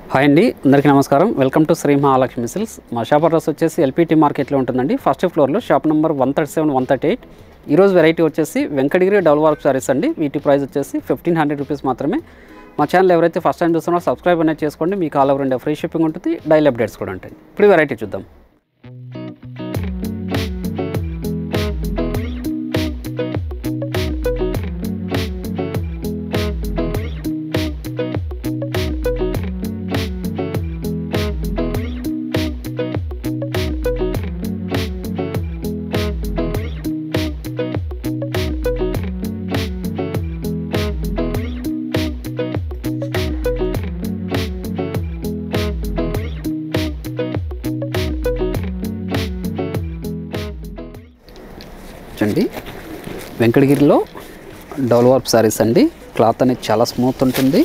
Hi అండి అందరికీ నమస్కారం welcome to Shri Mahalakshmi silks మా షాప్ అడ్రస్ వచ్చేసి ఎల్పిటి మార్కెట్లో ఉంటుందండి ఫస్ట్ ఫ్లోర్లో shop number one thirty seven one thirty eight ఈరోజు వెరైటీ వచ్చేసి వెంకటగిరి డబుల్ వర్క్ సారీస్ అండి వీటి ప్రైస్ వచ్చేసి ఫిఫ్టీన్ హండ్రెడ్ రూపీస్ మాత్రమే మా ఛానల్ ఎవరైతే ఫస్ట్ టైం చూస్తున్నారో సబ్స్క్రైబ్ అనేది చేసుకోండి మీకు all over India free shipping ఉంటుంది డైలీ అప్డేట్స్ కూడా ఉంటాయి ఇప్పుడు వెరైటీ చూద్దాం చూడండి వెంకటగిరిలో డబుల్ వర్క్ శారీస్ అండి క్లాత్ అనేది చాలా స్మూత్ ఉంటుంది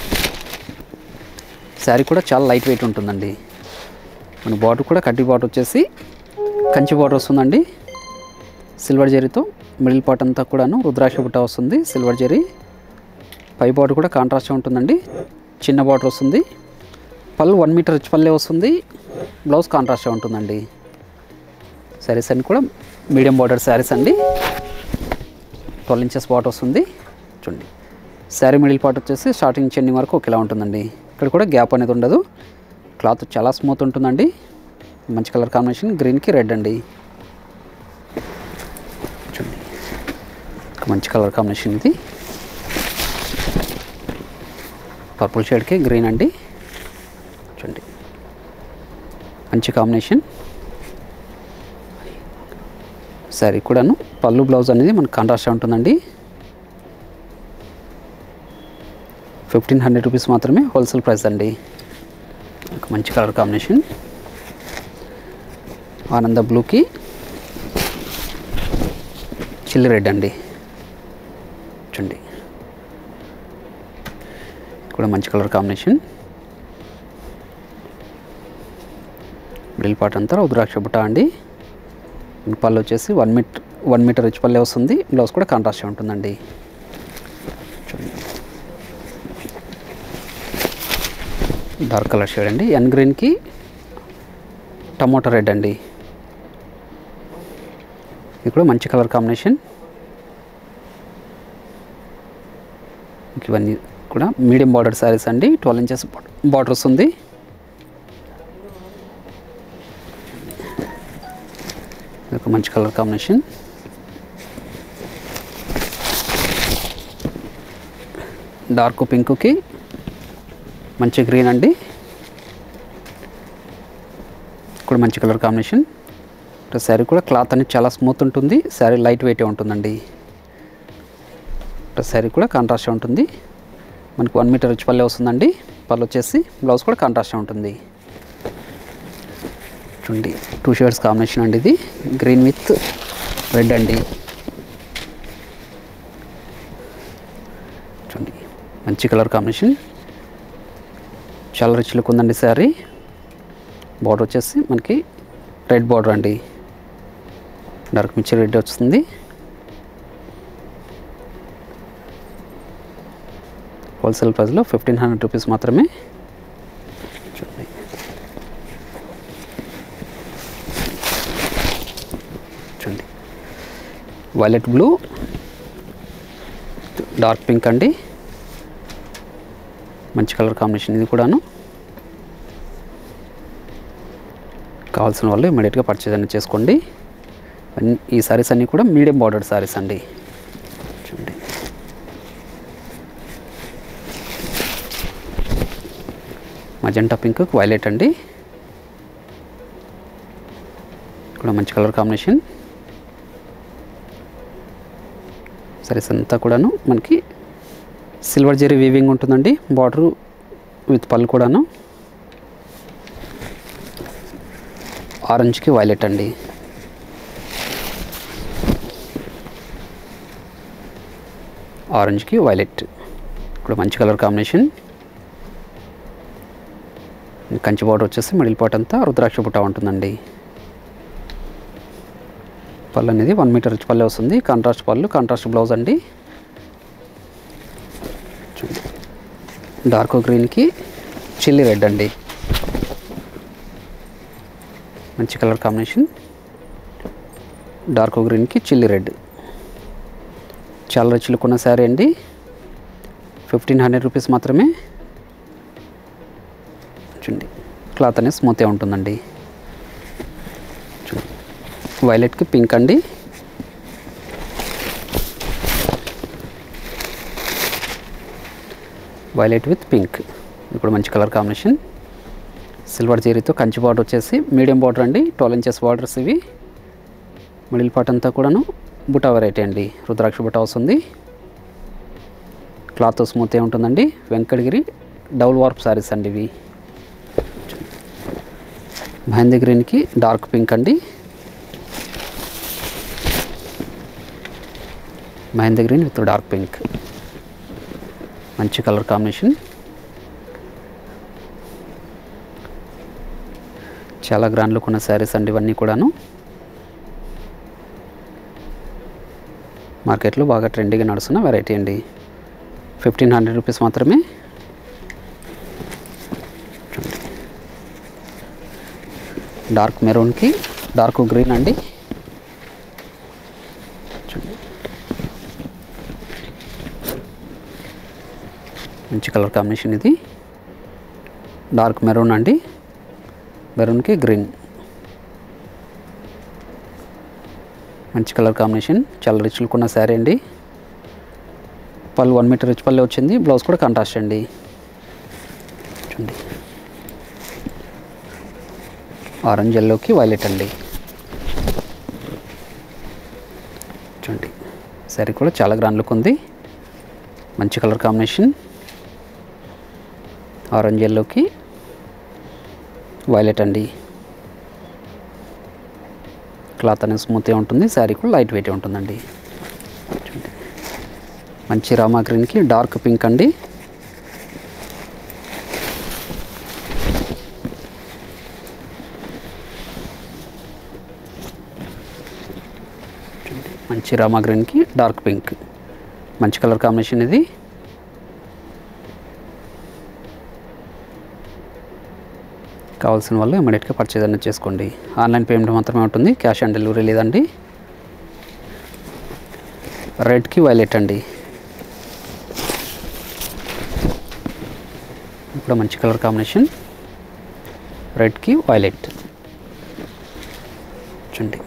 శారీ కూడా చాలా లైట్ వెయిట్ ఉంటుందండి మన బాటర్ కూడా కడ్డీ బాటర్ వచ్చేసి కంచి బాటర్ వస్తుందండి సిల్వర్ జరీతో మిడిల్ పార్ట్ అంతా కూడాను రుద్రాక్ష బుట్ట వస్తుంది సిల్వర్ జరీ పై బాటర్ కూడా కాంట్రాస్ట్ ఉంటుందండి చిన్న బాటర్ వస్తుంది పళ్ళు వన్ మీటర్ రిచ్ పల్లె వస్తుంది బ్లౌజ్ కాంట్రాస్ట్ ఉంటుందండి శారీస్ అన్ని కూడా మీడియం బార్డర్ శారీస్ అండి ట్వెల్వ్ ఇంచెస్ బాటర్ వస్తుంది చూడండి శారీ మిడిల్ పార్ట్ వచ్చేసి స్టార్టింగ్ చెన్ని వరకు ఒకేలా ఉంటుందండి ఇక్కడ కూడా గ్యాప్ అనేది ఉండదు క్లాత్ చాలా స్మూత్ ఉంటుందండి మంచి కలర్ కాంబినేషన్ గ్రీన్కి రెడ్ అండి చూడండి ఒక మంచి కలర్ కాంబినేషన్ ఇది పర్పుల్ షేడ్కి గ్రీన్ అండి చూడండి మంచి కాంబినేషన్ శారీ కూడాను పళ్ళు బ్లౌజ్ అనేది మనకు కాంట్రాస్ట్ ఉంటుందండి ఫిఫ్టీన్ హండ్రెడ్ రూపీస్ మాత్రమే హోల్సేల్ ప్రైస్ అండి ఒక మంచి కలర్ కాంబినేషన్ ఆనంద బ్లూకి చిల్లి రెడ్ అండి చూడండి కూడా మంచి కలర్ కాంబినేషన్ మిడిల్ పార్ట్ అంతా రుద్రాక్ష బుట్ట అండి పళ్ళు వచ్చేసి one metre one metre rich పల్లె వస్తుంది బ్లౌజ్ కూడా కాంట్రాస్ట్ ఉంటుందండి చూడండి డార్క్ కలర్ షేడ్ అండి ఎన్ గ్రీన్కి టమోటా రెడ్ అండి ఇది కూడా మంచి కలర్ కాంబినేషన్ ఇవన్నీ కూడా మీడియం బార్డర్ శారీస్ అండి ట్వెల్వ్ ఇంచెస్ బార్డర్ వస్తుంది ఇది ఒక మంచి కలర్ కాంబినేషన్ డార్క్ పింక్కి మంచి గ్రీన్ అండి కూడా మంచి కలర్ కాంబినేషన్ శారీ కూడా క్లాత్ అనేది చాలా స్మూత్ ఉంటుంది శారీ లైట్ వెయిటే ఉంటుందండి శారీ కూడా కాంట్రాస్ట్ ఉంటుంది మనకు వన్ మీటర్ రిచ్ పల్లె వస్తుందండి పళ్ళు వచ్చేసి బ్లౌజ్ కూడా కాంట్రాస్ట్ ఉంటుంది చూడండి టూ షేడ్స్ కాంబినేషన్ అండి ఇది గ్రీన్ విత్ రెడ్ అండి చూడండి మంచి కలర్ కాంబినేషన్ చాలా రిచ్ లుక్ ఉందండి శారీ బార్డర్ వచ్చేసి మనకి రెడ్ బార్డర్ అండి డార్క్ మిర్చి రెడ్ వస్తుంది హోల్సేల్ ప్రైస్లో ఫిఫ్టీన్ హండ్రెడ్ రూపీస్ మాత్రమే చూడండి చూడండి వైలెట్ బ్లూ డార్క్ పింక్ అండి మంచి కలర్ కాంబినేషన్ ఇది కూడాను కావాల్సిన వాళ్ళు ఇమీడియట్గా పర్చేజ్ అనేది చేసుకోండి అన్ని ఈ సారీస్ అన్నీ కూడా మీడియం బార్డర్ సారీస్ అండి చూడండి మజంటా పింక్ వైలెట్ అండి కూడా మంచి కలర్ కాంబినేషన్ సారీస్ అంతా కూడాను మనకి సిల్వర్ జెరీ వీవింగ్ ఉంటుందండి బార్డర్ విత్ పళ్ళు కూడాను ఆరెంజ్కి వైలెట్ అండి ఆరెంజ్కి వైలెట్ ఇప్పుడు మంచి కలర్ కాంబినేషన్ కంచి బార్డర్ వచ్చేసి మిడిల్ పార్ట్ అంతా రుద్రాక్ష బుట్ట ఉంటుందండి పళ్ళు అనేది వన్ మీటర్ రిచ్ పల్లె వస్తుంది కాంట్రాస్ట్ పళ్ళు కాంట్రాస్ట్ బ్లౌజ్ అండి డార్క్ గ్రీన్కి చిల్లీ రెడ్ అండి మంచి కలర్ కాంబినేషన్ డార్క్ గ్రీన్కి చిల్లీ రెడ్ చాలా రుచులుకున్న శారీ అండి ఫిఫ్టీన్ హండ్రెడ్ రూపీస్ మాత్రమే చూడండి క్లాత్ అనేది స్మూత్గా ఉంటుందండి చూడండి వైలెట్కి పింక్ అండి వైలెట్ విత్ పింక్ ఇప్పుడు మంచి కలర్ కాంబినేషన్ సిల్వర్ జీరీతో కంచి బార్డర్ వచ్చేసి మీడియం బార్డర్ అండి ట్వెల్వ్ ఇంచెస్ బార్డర్స్ ఇవి మిడిల్ పార్ట్ అంతా కూడాను బుటా వెరైటీ అండి రుద్రాక్ష బుటా వస్తుంది క్లాత్ స్మూత్ ఏ ఉంటుందండి వెంకటగిరి డబుల్ వార్ప్ సారీస్ అండి ఇవి మహేంద్ర గ్రీన్కి డార్క్ పింక్ అండి Mahendra green with dark pink మంచి కలర్ కాంబినేషన్ చాలా గ్రాండ్ లుక్ ఉన్న శారీస్ అండి ఇవన్నీ కూడాను మార్కెట్లో బాగా ట్రెండీగా నడుస్తున్న వెరైటీ అండి ఫిఫ్టీన్ హండ్రెడ్ రూపీస్ మాత్రమే డార్క్ మెరూన్కి డార్క్ గ్రీన్ అండి చూడండి మంచి కలర్ కాంబినేషన్ ఇది డార్క్ మెరూన్ అండి మెరూన్కి గ్రీన్ మంచి కలర్ కాంబినేషన్ చాలా రిచ్ లుక్ ఉన్న శారీ అండి పళ్ళు వన్ మీటర్ రిచ్ పల్లె వచ్చింది బ్లౌజ్ కూడా కాంట్రాస్ట్ అండి చూడండి ఆరెంజ్ ఎల్లోకి వైలెట్ అండి చూడండి శారీ కూడా చాలా గ్రాండ్ లుక్ ఉంది మంచి కలర్ కాంబినేషన్ ఆరెంజ్ ఎల్లోకి వైలెట్ అండి క్లాత్ అనేది స్మూత్గా ఉంటుంది శారీ కూడా లైట్ వెయిట్ ఉంటుందండి చూడండి. మంచి రామా గ్రీన్కి డార్క్ పింక్ అండి చూడండి. మంచి రామా గ్రీన్కి డార్క్ పింక్ మంచి కలర్ కాంబినేషన్ ఇది కావాల్సిన వాళ్ళు ఇమీడియట్గా పర్చేజ్ అనేది చేసుకోండి ఆన్లైన్ పేమెంట్ మాత్రమే ఉంటుంది క్యాష్ ఆన్ డెలివరీ లేదండి రెడ్కి వైలెట్ అండి ఇప్పుడు మంచి కలర్ కాంబినేషన్ రెడ్కి వైలెట్ చూడండి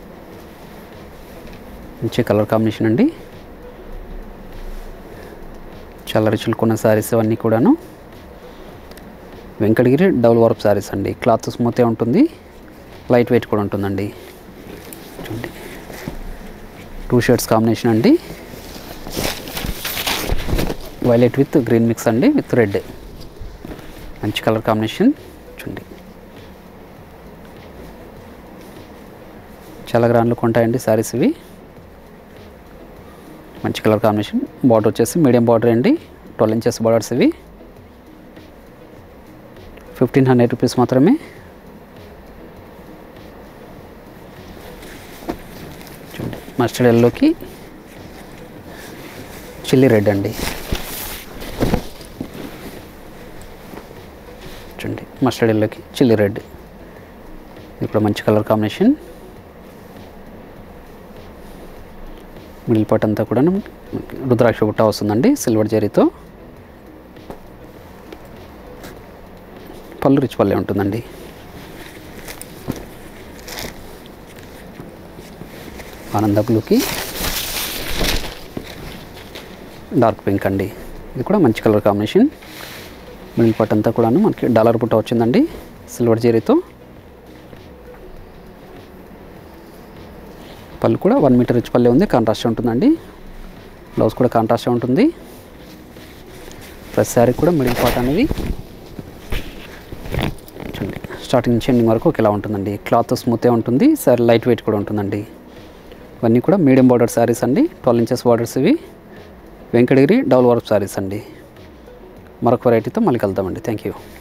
మంచి కలర్ కాంబినేషన్ అండి చాలా రుచులు కొన్న శారీస్ అవన్నీ కూడాను వెంకటగిరి డబుల్ వర్క్ శారీస్ అండి క్లాత్ స్మూత్గా ఉంటుంది లైట్ వెయిట్ కూడా ఉంటుందండి చూడండి టూ షర్ట్స్ కాంబినేషన్ అండి వైలెట్ విత్ గ్రీన్ మిక్స్ అండి విత్ రెడ్ మంచి కలర్ కాంబినేషన్ చూడండి చాలా గ్రాండ్ లుక్ ఉంటాయండి శారీస్ ఇవి మంచి కలర్ కాంబినేషన్ బార్డర్ వచ్చేసి మీడియం బార్డర్ అండి ట్వెల్వ్ ఇంచెస్ బార్డర్స్ ఇవి ఫిఫ్టీన్ హండ్రెడ్ రూపీస్ మాత్రమే చూడండి మస్టర్డ్ ఎల్లోకి చిల్లీ రెడ్ అండి చూడండి మస్టర్డ్ ఎల్లోకి చిల్లీ రెడ్ ఇప్పుడు మంచి కలర్ కాంబినేషన్ మిడిల్ పార్ట్ అంతా కూడా రుద్రాక్ష బుట్ట వస్తుందండి సిల్వర్ జరీతో పళ్ళు రిచ్ పల్లె ఉంటుందండి ఆనంద బ్లూకి డార్క్ పింక్ అండి ఇది కూడా మంచి కలర్ కాంబినేషన్ మిడిల్ పార్ట్ అంతా కూడాను మనకి డాలర్ బుట్ట వచ్చిందండి సిల్వర్ జరీతో పళ్ళు కూడా వన్ మీటర్ రిచ్ పల్లె ఉంది కాంట్రాస్ట్ ఉంటుందండి బ్లౌజ్ కూడా కాంట్రాస్ట్ ఉంటుంది ప్రతి శారీ కూడా మిడిల్ పార్ట్ అనేది చూడండి స్టార్టింగ్ నుంచి ఎండింగ్ వరకు ఒకేలా ఉంటుందండి క్లాత్ స్మూత్గా ఉంటుంది సారీ లైట్ వెయిట్ కూడా ఉంటుందండి ఇవన్నీ కూడా మీడియం బార్డర్ శారీస్ అండి ట్వెల్వ్ ఇంచెస్ బార్డర్స్ ఇవి వెంకటగిరి డబుల్ వర్క్ శారీస్ అండి మరొక వెరైటీతో మళ్ళీ కలుద్దామండి థ్యాంక్ యూ